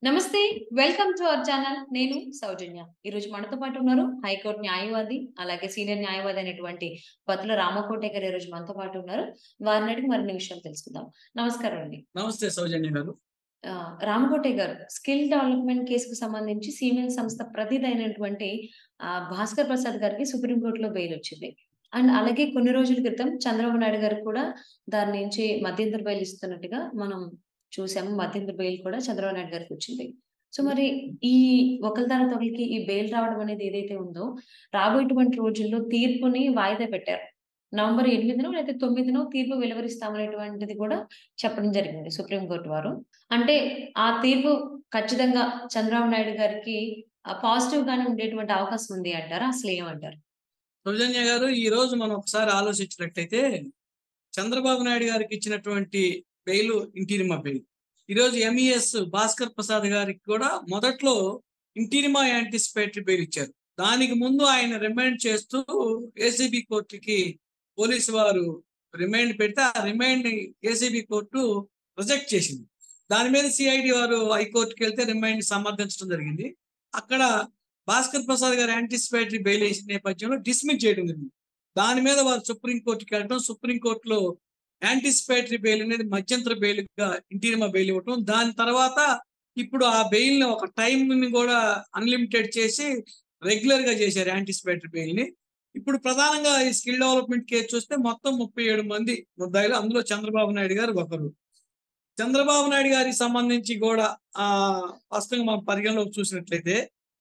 నమస్తే welcome to our channel నేను సౌజన్య ఈ రోజు మనతో పాటు ఉన్నారు హైకోర్టు న్యాయవాది అలాగే సీనియర్ న్యాయవాది అయినటువంటి పతుల రామకోటే గారు ఈ రోజు మనతో పాటు ఉన్నారు వారిని అడిగి మరిన్ని విషయాలు తెలుసుకుందాం నమస్కారం అండి నమస్తే సౌజన్య గారు ఆ, రామకోటే గారు స్కిల్ డెవలప్మెంట్ కేసుకు సంబంధించి సిమెన్ సంస్థ ప్రతినిధి అయినటువంటి ఆ, భాస్కర్ ప్రసాద్ గారికి సుప్రీంకోర్టులో బెయిల్ వచ్చింది అండ్ అలాగే కొన్ని రోజుల క్రితం చంద్రబాబు నాయుడు గారు కూడా దాని నుంచి మధ్యంతర బెయిల్ ఇస్తున్నట్టుగా మనం చూసాము మధ్యంతర బెయిల్ కూడా చంద్రబాబు నాయుడు గారికి వచ్చింది సో మరి ఈ ఒకరి తర్వాత ఒకరికి ఈ బెయిల్ రావడం అనేది ఏదైతే ఉందో రాబోయేటువంటి రోజుల్లో తీర్పుని వాయిదా పెట్టారు నవంబర్ ఎనిమిదినో లేదా తొమ్మిదినో తీర్పు వెలువరిస్తామనేటువంటిది కూడా చెప్పడం జరిగింది సుప్రీంకోర్టు వారు అంటే ఆ తీర్పు ఖచ్చితంగా చంద్రబాబు నాయుడు గారికి పాజిటివ్ గానే ఉండేటువంటి అవకాశం ఉంది అంటారా అసలు ఏమంటారు సౌజన్య గారు ఈ రోజు మనం ఒకసారి ఆలోచించినట్లయితే చంద్రబాబు నాయుడు గారికి ఇచ్చినటువంటి బెయిల్ ఇంటీరిమా బెయిల్ ఈ రోజు ఎంఈఎస్ భాస్కర్ ప్రసాద్ గారికి కూడా మొదట్లో ఇంటీరిమా యాంటిసిపేటరీ బెయిల్ ఇచ్చారు దానికి ముందు ఆయన రిమైండ్ చేస్తూ ఏసీబీ కోర్టుకి పోలీసు వారు రిమైండ్ పెడితే ఆ రిమైండ్ ఏసీబీ కోర్టు రిజెక్ట్ చేసింది దాని మీద సిఐడి వారు హైకోర్టుకి వెళ్తే రిమైండ్ సమర్థించడం జరిగింది అక్కడ భాస్కర్ ప్రసాద్ గారు యాంటిసిపేటరీ బెయిల్ వేసిన నేపథ్యంలో డిస్మిస్ చేయడం జరిగింది దాని మీద వారు సుప్రీంకోర్టుకి వెళ్ళడం సుప్రీంకోర్టులో యాంటిసిపేటరీ బెయిల్ అనేది మధ్యంతర బెయిల్ గా ఇంటీరియమ బెయిల్ ఇవ్వటం దాని తర్వాత ఇప్పుడు ఆ బెయిల్ ని ఒక టైం ని కూడా అన్లిమిటెడ్ చేసి రెగ్యులర్ గా చేశారు యాంటిసిపేటరీ బెయిల్ ని ఇప్పుడు ప్రధానంగా ఈ స్కిల్ డెవలప్మెంట్ కేసు చూస్తే మొత్తం ముప్పై ఏడు మంది ముద్దాయిలు అందులో చంద్రబాబు నాయుడు గారు ఒకరు చంద్రబాబు నాయుడు గారికి సంబంధించి కూడా ఆ వాస్తవంగా మనం పరిగణలోకి చూసినట్లయితే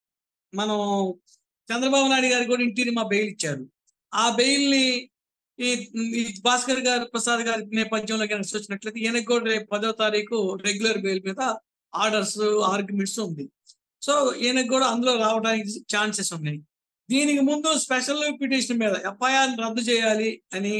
మనం చంద్రబాబు నాయుడు గారికి కూడా ఇంటిని మా బెయిల్ ఇచ్చారు ఆ బెయిల్ ని ఈ ఈ భాస్కర్ గారు ప్రసాద్ గారి నేపథ్యంలో కనుక చూసినట్లయితే ఈయనకు కూడా రేపు పదో తారీఖు రెగ్యులర్ బెయిల్ మీద ఆర్డర్స్ ఆర్గ్యుమెంట్స్ ఉంది సో ఈయనకు కూడా అందులో రావడానికి ఛాన్సెస్ ఉన్నాయి దీనికి ముందు స్పెషల్ పిటిషన్ మీద ఎఫ్ఐఆర్ రద్దు చేయాలి అని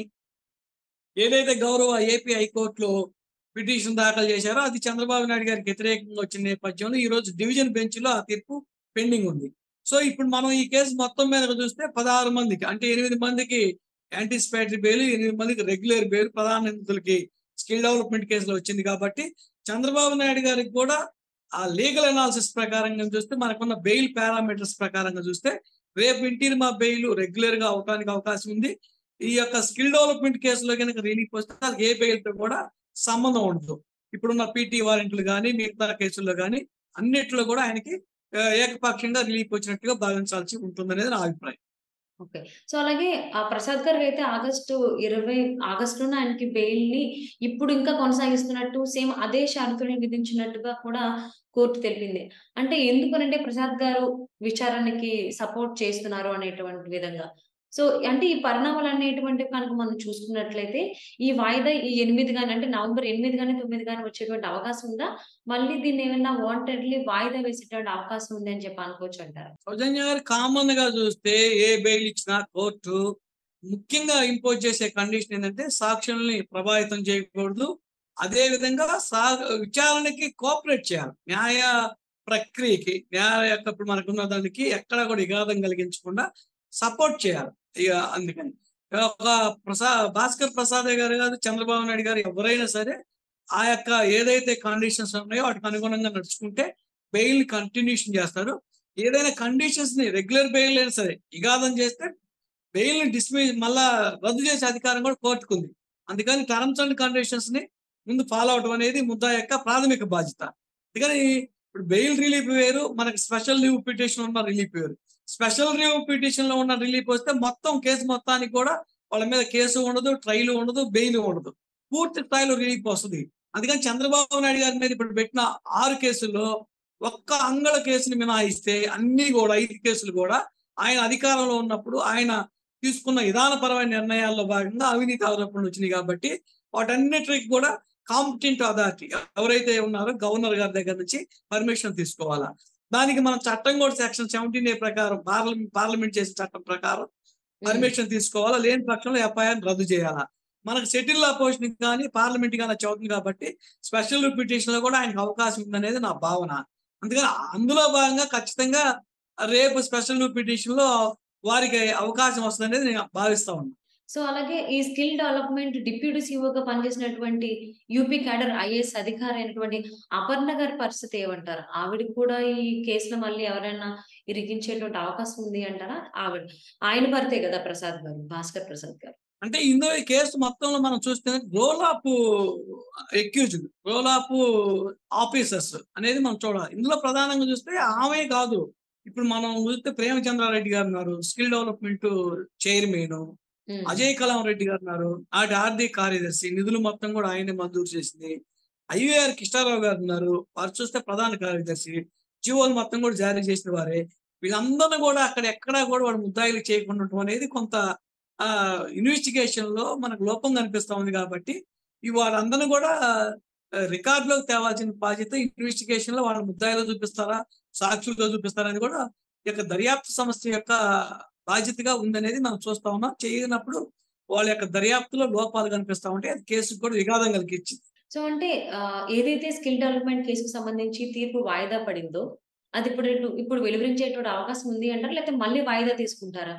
ఏదైతే గౌరవ ఏపీ హైకోర్టులో పిటిషన్ దాఖలు చేశారో అది చంద్రబాబు నాయుడు గారికి వ్యతిరేకంగా వచ్చిన నేపథ్యంలో ఈ రోజు డివిజన్ బెంచ్ లో ఆ తీర్పు పెండింగ్ ఉంది సో ఇప్పుడు మనం ఈ కేసు మొత్తం మీద చూస్తే పదహారు మందికి అంటే ఎనిమిది మందికి యాంటిసిపేటరీ బెయిల్ ఎనిమిది మందికి రెగ్యులర్ బెయిల్ ప్రధాన నిందితులకి స్కిల్ డెవలప్మెంట్ కేసులో వచ్చింది కాబట్టి చంద్రబాబు నాయుడు గారికి కూడా ఆ లీగల్ అనాలిసిస్ ప్రకారంగా చూస్తే మనకున్న బెయిల్ పారామీటర్స్ ప్రకారంగా చూస్తే రేపు ఇంటిని మా బెయిల్ రెగ్యులర్ గా అవడానికి అవకాశం ఉంది ఈ యొక్క స్కిల్ డెవలప్మెంట్ కేసులో కనుక రిలీఫ్ వస్తే అది ఏ బెయిల్ తో కూడా సంబంధం ఉండదు ఇప్పుడున్న పీటీ వారెంట్లు కానీ మిగతా కేసుల్లో కానీ అన్నిట్లో కూడా ఆయనకి ఆ, ఏకపక్షంగా రిలీఫ్ వచ్చినట్టుగా భావించాల్సి ఉంటుందనేది నా అభిప్రాయం ఓకే సో అలాగే ఆ ప్రసాద్ గారికి అయితే ఆగస్టు ఇరవై ఆగస్టులోనే ఆయనకి బెయిల్ ని ఇప్పుడు ఇంకా కొనసాగిస్తున్నట్టు సేమ్ అదే షరతులు విధించినట్టుగా కూడా కోర్టు తెలిపింది అంటే ఎందుకనంటే ప్రసాద్ గారు విచారణకి సపోర్ట్ చేస్తున్నారు అనేటువంటి విధంగా సో అంటే ఈ పరిణామాలు అనేటువంటివి కనుక మనం చూసుకున్నట్లయితే ఈ వాయిదా ఈ ఎనిమిది కానీ అంటే నవంబర్ ఎనిమిది కానీ తొమ్మిది కానీ వచ్చేటువంటి అవకాశం ఉందా మళ్ళీ దీన్ని ఏమైనా వాంటెడ్లీ వాయిదా వేసేటువంటి అవకాశం ఉంది అని చెప్పి అనుకోవచ్చు అంటారు సౌజన్య గారు కామన్ గా చూస్తే ఏ బెయిల్ ఇచ్చినా కోర్టు ముఖ్యంగా ఇంపోజ్ చేసే కండిషన్ ఏంటంటే సాక్షుల్ని ప్రభావితం చేయకూడదు అదే విధంగా సా విచారణకి కోఆపరేట్ చేయాలి న్యాయ ప్రక్రియకి న్యాయ యొక్క ఇప్పుడు మనకున్న దానికి ఎక్కడ కూడా విఘాతం కలిగించకుండా సపోర్ట్ చేయాలి ఇక అందుకని ఒక ప్రసా భాస్కర్ ప్రసాద్ గారు కాదు చంద్రబాబు నాయుడు గారు ఎవరైనా సరే ఆ యొక్క ఏదైతే కండిషన్స్ ఉన్నాయో వాటికి అనుగుణంగా నడుచుకుంటే బెయిల్ కంటిన్యూషన్ చేస్తారు ఏదైనా కండిషన్స్ ని రెగ్యులర్ బెయిల్ అయినా సరే విఘాతం చేస్తే బెయిల్ ని డిస్మిస్ మళ్ళా రద్దు చేసే అధికారం కూడా కోర్టుకు ఉంది అందుకని టర్మ్స్ అండ్ కండిషన్స్ ని ముందు ఫాలో అవడం అనేది ముద్దా యొక్క ప్రాథమిక బాధ్యత అందుకని ఇప్పుడు బెయిల్ రిలీఫ్ వేరు మనకి స్పెషల్ లీవ్ పిటిషన్ ఉన్న రిలీఫ్ వేరు స్పెషల్ లీవ్ పిటిషన్ లో ఉన్న రిలీఫ్ వస్తే మొత్తం కేసు మొత్తానికి కూడా వాళ్ళ మీద కేసు ఉండదు ట్రైల్ ఉండదు బెయిల్ ఉండదు పూర్తి స్థాయిలో రిలీఫ్ వస్తుంది అందుకని చంద్రబాబు నాయుడు గారి మీద ఇప్పుడు పెట్టిన ఆరు కేసుల్లో ఒక్క అంగళ కేసుని మినహాయిస్తే అన్ని కూడా ఐదు కేసులు కూడా ఆయన అధికారంలో ఉన్నప్పుడు ఆయన తీసుకున్న విధానపరమైన నిర్ణయాల్లో భాగంగా అవినీతి ఆరోపణలు వచ్చినాయి కాబట్టి వాటన్నిటికి కూడా కాంపిటెంట్ అథారిటీ ఎవరైతే ఉన్నారో గవర్నర్ గారి దగ్గర నుంచి పర్మిషన్ తీసుకోవాలా దానికి మనం చట్టం కూడా సెక్షన్ సెవెంటీన్ ఏ ప్రకారం పార్లమెంట్ పార్లమెంట్ చేసే చట్టం ప్రకారం పర్మిషన్ తీసుకోవాలా లేని పక్షంలో ఎఫ్ఐఆర్ రద్దు చేయాలా మనకు సెటిల్ అపోజిషన్ కానీ పార్లమెంట్ కానీ చదువుతుంది కాబట్టి స్పెషల్ పిటిషన్ లో కూడా ఆయనకు అవకాశం ఉందనేది నా భావన అందుకని అందులో భాగంగా ఖచ్చితంగా రేపు స్పెషల్ పిటిషన్ లో వారికి అవకాశం వస్తుంది అనేది నేను భావిస్తా ఉన్నాను సో, అలాగే ఈ స్కిల్ డెవలప్‌మెంట్ డిప్యూటీ సీఈఓగా పనిచేసినటువంటి యూపీ క్యాడర్ ఐఏఎస్ అధికారి అయినటువంటి అపర్ణ గారి పరిస్థితి ఏమంటారు? ఆవిడకి కూడా ఈ కేసులో మళ్ళీ ఎవరైనా ఇరికించేటువంటి అవకాశం ఉంది అంటారా? ఆవిడ ఆయన భర్తే గదా! ప్రసాద్ గారు. భాస్కర్ ప్రసాద్ గారు. అంటే ఇందులో ఈ కేసు మొత్తంలో మనం చూస్తే role of accused, role of officers అనేది మనం చూడాలి. ఇందులో ప్రధానంగా చూస్తే ఆమె కాదు. ఇప్పుడు మనం చూస్తే ప్రేమచంద్రారెడ్డి గారు ఉన్నారు. Skill development chairman. Hmm. Ajay Kalam Reddy గారు ఉన్నారు. ఆటి ఆర్థిక కార్యదర్శి. నిధులు మొత్తం కూడా ఆయనే మంజూరు చేసింది. ఐవీఆర్ కృష్ణారావు గారు ఉన్నారు. వారు చూస్తే ప్రధాన కార్యదర్శి. జీవోలు మొత్తం కూడా జారీ చేసిన వారే. వీళ్ళందరిని కూడా అక్కడ ఎక్కడా కూడా వాడు ముద్దాయిలు చేయకుండా ఉండటం అనేది కొంత ఆహ్, ఇన్వెస్టిగేషన్‌లో మనకు లోపం కనిపిస్తా ఉంది కాబట్టి, ఈ వాళ్ళందరిని కూడా ఆహ్, రికార్డ్‌లోకి తేవాల్సిన బాధ్యత ఇన్వెస్టిగేషన్‌లో వాళ్ళ ముద్దాయిలుగా చూపిస్తారా? సాక్షులుగా చూపిస్తారా? అనేది కూడా ఈ యొక్క దర్యాప్తు సంస్థ యొక్క బాధ్యతగా ఉందనేది మనం చూస్తా ఉన్నాం. చేయనప్పుడు వాళ్ళ యొక్క దర్యాప్తులో లోపాలు కనిపిస్తా ఉంటే అది కేసుకి కూడా విఘాతం కలిగించింది. సో, అంటే ఆహ్, ఏదైతే స్కిల్ డెవలప్‌మెంట్ కేసుకు సంబంధించి తీర్పు వాయిదా పడిందో, అది ఇప్పుడు ఇప్పుడు వెలువరించేటువంటి అవకాశం ఉంది అంటారా? లేకపోతే మళ్ళీ వాయిదా తీసుకుంటారా?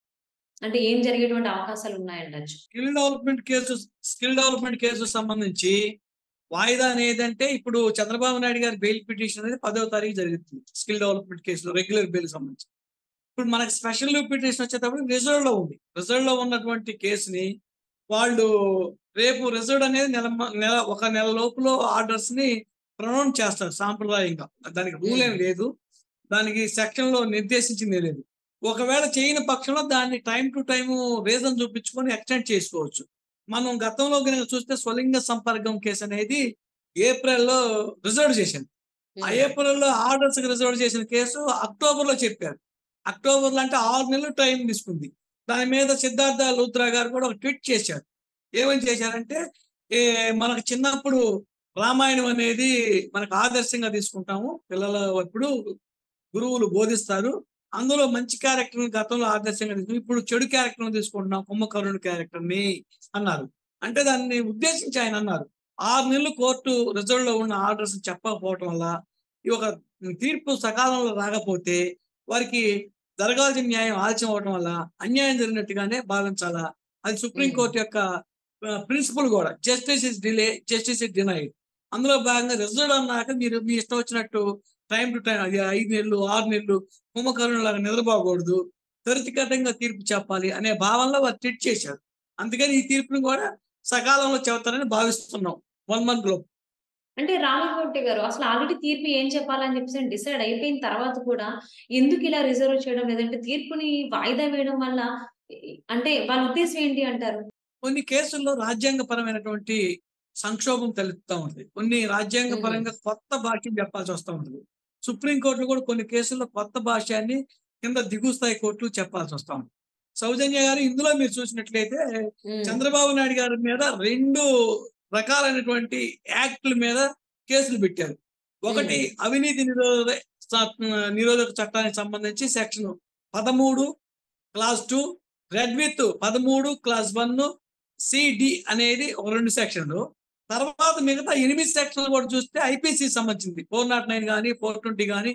అంటే ఏం జరిగేటువంటి అవకాశాలు ఉన్నాయండొచ్చు? Skill development case skill development కేసుకు సంబంధించి వాయిదా అనేదంటే ఇప్పుడు చంద్రబాబు నాయుడు గారి బెయిల్ పిటిషన్ అనేది 10వ తారీఖు జరుగుతుంది. స్కిల్ డెవలప్‌మెంట్ కేసులో రెగ్యులర్ బెయిల్‌కి సంబంధించి. ఇప్పుడు మనకి స్పెషల్ పిటిషన్ వచ్చేటప్పుడు రిజర్వ్‌లో ఉంది. రిజర్వ్‌లో ఉన్నటువంటి కేసుని వాళ్ళు రేపు రిజర్వ్ అనేది నెల మ నెల ఒక నెల లోపులో ఆర్డర్స్‌ని ప్రొనౌన్స్ చేస్తారు సాంప్రదాయంగా. దానికి రూల్ ఏం హ్మ్. లేదు. దానికి సెక్షన్‌లో నిర్దేశించింది లేదు. ఒకవేళ చేయని పక్షంలో దాన్ని టైమ్ టు టైమ్ రీజన్ చూపించుకొని ఎక్స్టెండ్ చేసుకోవచ్చు. మనం గతంలో గనుక చూస్తే స్వలింగ సంపర్కం కేసు అనేది ఏప్రిల్‌లో రిజర్వ్ చేసింది. ఆ హ్మ్. ఏప్రిల్‌లో ఆర్డర్స్‌కి రిజర్వ్ చేసిన కేసు అక్టోబర్‌లో చెప్పారు. అక్టోబర్‌లో అంటే 6 నెలలు టైం తీసుకుంది. దాని మీద సిద్ధార్థ లూత్రా గారు కూడా ఒక ట్వీట్ చేశారు. ఏమని చేశారంటే ఏ మనకు చిన్నప్పుడు రామాయణం అనేది మనకు ఆదర్శంగా తీసుకుంటాము. పిల్లల అప్పుడు గురువులు బోధిస్తారు. అందులో మంచి క్యారెక్టర్‌ని గతంలో ఆదర్శంగా తీసుకుని ఇప్పుడు చెడు క్యారెక్టర్‌ని తీసుకుంటున్నాం కుంభకర్ణుడి క్యారెక్టర్‌ని అన్నారు. అంటే దాన్ని ఉద్దేశించి ఆయన అన్నారు. 6 నెలలు కోర్టు రిజర్వ్‌లో ఉన్న ఆర్డర్స్ చెప్పకపోవటం వల్ల ఈ ఒక తీర్పు సకాలంలో రాకపోతే వారికి జరగాల్సిన న్యాయం ఆలస్యం అవ్వటం వల్ల అన్యాయం జరిగినట్టుగానే భావించాలా? అది సుప్రీం హ్మ్. కోర్ట్ యొక్క ఆహ్, ప్రిన్సిపల్ కూడా justice is delay justice is denied. అందులో భాగంగా రిజర్వ్డ్ అన్నాక మీరు మీ ఇష్టం వచ్చినట్టు టైమ్ టు టైమ్ అది 5 నెలలు, 6 నెలలు కుంభకర్ణులాగా నిద్రపోకూడదు. త్వరితగతంగా తీర్పు చెప్పాలి అనే భావనలో వారు ట్వీట్ చేశారు. అందుకని ఈ తీర్పుని కూడా సకాలంలో చెబుతారని భావిస్తున్నాం. 1 మంత్ లోపు. అంటే రామకోటి గారు అసలు ఆల్రెడీ తీర్పు ఏం చెప్పాలని చెప్పేసి డిసైడ్ అయిపోయిన తర్వాత కూడా ఎందుకు ఇలా రిజర్వ్ చేయడం లేదంటే తీర్పుని వాయిదా వేయడం వల్ల ఇ అంటే వాళ్ళ ఉద్దేశ్యం ఏంటి అంటారు? కొన్ని కేసుల్లో రాజ్యాంగపరమైనటువంటి సంక్షోభం తలెత్తుతా ఉంది. కొన్ని హుహు. రాజ్యాంగపరంగా కొత్త భాష్యం చెప్పాల్సి వస్తా ఉంటది. సుప్రీం కోర్టులో కూడా కొన్ని కేసుల్లో కొత్త భాష్యాన్ని కింద దిగువ స్థాయి కోర్టులు చెప్పాల్సి వస్తా ఉంది. సౌజన్య గారు ఇందులో మీరు చూసినట్లయితే హ్మ్. చంద్రబాబు నాయుడు గారి మీద 2 రకాలైనటువంటి యాక్ట్‌ల మీద కేసులు పెట్టారు. ఒకటి హ్మ్. అవినీతి నిరోధ స నిరోధక చట్టానికి సంబంధించి section 13 clause 2 read with 13 clause 1 CD అనేది ఒక 2 సెక్షన్‌లు. తర్వాత మిగతా 8 సెక్షన్‌లు కూడా చూస్తే ఐపీసీకి సంబంధించింది. 409 గాని, 420 గాని,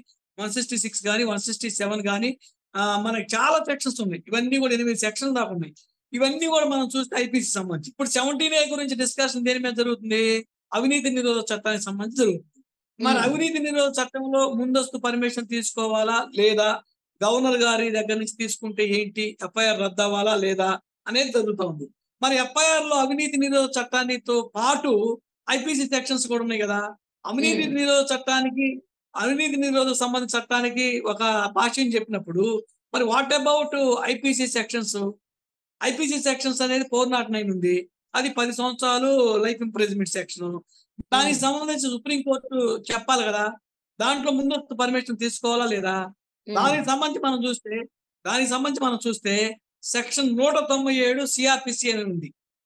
166 గాని, 167 గాని ఆహ్, మనకి చాలా సెక్షన్స్ ఉన్నాయి. ఇవన్నీ కూడా 8 సెక్షన్‌ల దాకా ఉన్నాయి. ఇవన్నీ కూడా మనం చూస్తే ఐపీసీకి సంబంధించి. ఇప్పుడు 17 గురించి డిస్కషన్ దేని మీద జరుగుతుంది? అవినీతి నిరోధక చట్టానికి సంబంధించి జరుగుతుంది. మరి హ్మ్. అవినీతి నిరోధక చట్టంలో ముందస్తు పర్మిషన్ తీసుకోవాలా? లేదా? గవర్నర్ గారి దగ్గర నుంచి తీసుకుంటే ఏంటి? ఎఫ్ఐఆర్ రద్దవ్వాలా? లేదా? అనేది జరుగుతా ఉంది. మరి ఎఫ్ఐఆర్‌లో అవినీతి నిరోధక చట్టానితో పాటు ఐపీసీ సెక్షన్స్ కూడా ఉన్నాయి గదా! అవినీతి హ్మ్. నిరోధక చట్టానికి అవినీతి నిరోధక సంబంధిత చట్టానికి ఒక భాష్యం చెప్పినప్పుడు మరి what about IPC sections? IPC sections అనేది 409 ఉంది. అది 10 సంవత్సరాలు లైఫ్ ఇంప్రిజన్మెంట్ సెక్షను. దానికి హ్మ్. సంబంధించి సుప్రీం కోర్టు చెప్పాలి గదా! దాంట్లో ముందస్తు పర్మిషన్ తీసుకోవాలా? లేదా? హ్మ్. దానికి సంబంధించి మనం చూస్తే దానికి సంబంధించి మనం చూస్తే సెక్షన్ 197 సీఆర్‌పీసీ అని ఉంది.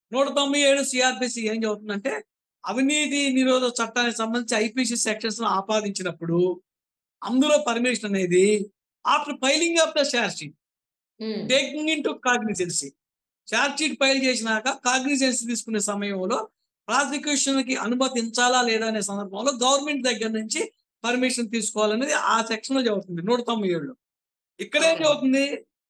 197 సీఆర్‌పీసీ ఏం చెబుతుందంటే అవినీతి నిరోధక చట్టానికి సంబంధించి ఐపీసీ సెక్షన్స్‌ను ఆపాదించినప్పుడు అందులో పర్మిషన్ అనేది after filing of the charge sheet hmm. Taking into cognizance. Charge sheet file చేసినాక కాగ్నిజెన్సీ తీసుకునే సమయంలో ప్రాసిక్యూషన్‌కి అనుమతించాలా? లేదా? అనే సందర్భంలో గవర్నమెంట్ దగ్గర నుంచి పర్మిషన్ తీసుకోవాలనేది ఆ సెక్షన్‌లో చెబుతుంది 197లో. ఇక్కడేం ఓకే. చెబుతుంది?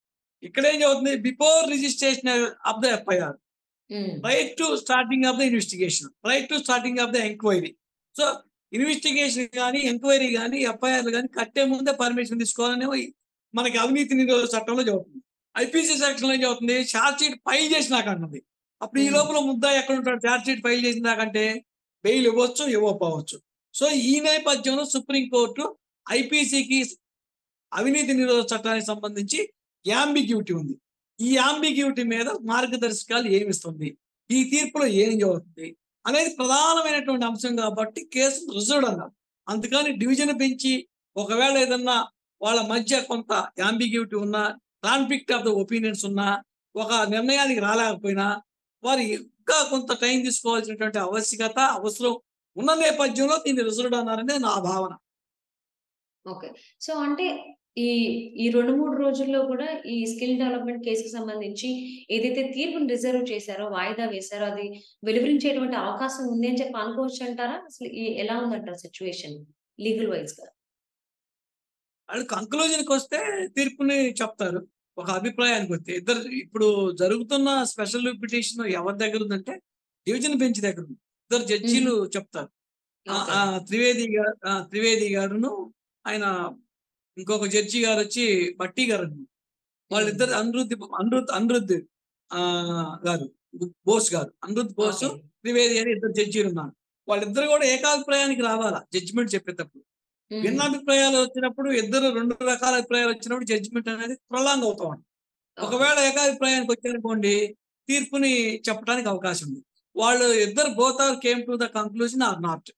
ఇక్కడ ఏం చదువుతుంది before registration of the FIR um, right to starting of the investigation right to starting of the enquiry so investigation కానీ ఎంక్వైరీ కానీ ఎఫ్ఐఆర్ కానీ కట్టే ముందే పర్మిషన్ తీసుకోవాలని మనకి అవినీతి నిరోధక చట్టంలో చదువుతుంది ఐపీసీ సెక్షన్ లో ఏం చదువుతుంది ఛార్జ్ షీట్ ఫైల్ చేసినాక అన్నది అప్పుడు ఈ Hmm. లోపల ముద్ద ఎక్కడ ఉంటాడు ఛార్జ్ షీట్ ఫైల్ చేసినాకంటే బెయిల్ ఇవ్వచ్చు ఇవ్వకపోవచ్చు సో ఈ నేపథ్యంలో సుప్రీంకోర్టు ఐపీసీకి అవినీతి నిరోధక చట్టానికి సంబంధించి యాంబిగ్యూటీ ఉంది ఈ యాంబిగ్యూటీ మీద మార్గదర్శకాలు ఏమిస్తుంది ఈ తీర్పులో ఏం జరుగుతుంది అనేది ప్రధానమైనటువంటి అంశం కాబట్టి కేసు రిజర్వ్డ్ అన్నారు అందుకని డివిజన్ పెంచి ఒకవేళ ఏదన్నా వాళ్ళ మధ్య కొంత యాంబిగ్యూటీ ఉన్నా కాన్ఫ్లిక్ట్ ఆఫ్ ద ఒపీనియన్స్ ఉన్నా ఒక నిర్ణయానికి రాలేకపోయినా వారు ఇంకా కొంత టైం తీసుకోవాల్సినటువంటి ఆవశ్యకత అవసరం ఉన్న నేపథ్యంలో దీన్ని రిజర్వ్డ్ అన్నారనేది నా భావన ఓకే సో అంటే ఈ ఈ రెండు మూడు రోజుల్లో కూడా ఈ స్కిల్ డెవలప్మెంట్ కేసుకు సంబంధించి ఏదైతే తీర్పును రిజర్వ్ చేశారో వాయిదా వేశారో అది వెలువరించేటువంటి అవకాశం ఉంది అని చెప్పి అనుకోవచ్చు అంటారా అసలు ఈ ఎలా ఉందంటారు సిచ్యువేషన్ లీగల్ వైజ్ గా వాళ్ళు కంక్లూజన్కి వస్తే తీర్పుని చెప్తారు ఒక అభిప్రాయానికి వస్తే ఇద్దరు ఇప్పుడు జరుగుతున్న స్పెషల్ పిటిషన్ ఎవరి దగ్గర ఉందంటే డివిజన్ బెంచ్ దగ్గర ఉంది ఇద్దరు జడ్జీలు చెప్తారు ఆ, Okay. ఆ, త్రివేది గారు ఆ, త్రివేది గారును ఆయన ఇంకొక జడ్జి గారు వచ్చి బట్టి గారు అన్నమాట. వాళ్ళిద్దరు అనిరుద్ధ్ అనిరుద్ధ్ అనిరుద్ధ్ ఆ గారు బోస్ గారు అనిరుద్ధ్ బోస్ Okay. త్రివేది అని ఇద్దరు జడ్జీలు ఉన్నారు వాళ్ళిద్దరు కూడా ఏకాభిప్రాయానికి రావాలా జడ్జిమెంట్ చెప్పేటప్పుడు ఉమ్, భిన్న అభిప్రాయాలు వచ్చినప్పుడు ఇద్దరు రెండు రకాల అభిప్రాయాలు వచ్చినప్పుడు జడ్జిమెంట్ అనేది ప్రొలాంగ్ అవుతా ఉంటుంది okay. ఒకవేళ ఏకాభిప్రాయానికి వచ్చారనుకోండి తీర్పుని చెప్పడానికి అవకాశం ఉంది వాళ్ళు ఇద్దరు both are came to the conclusion or not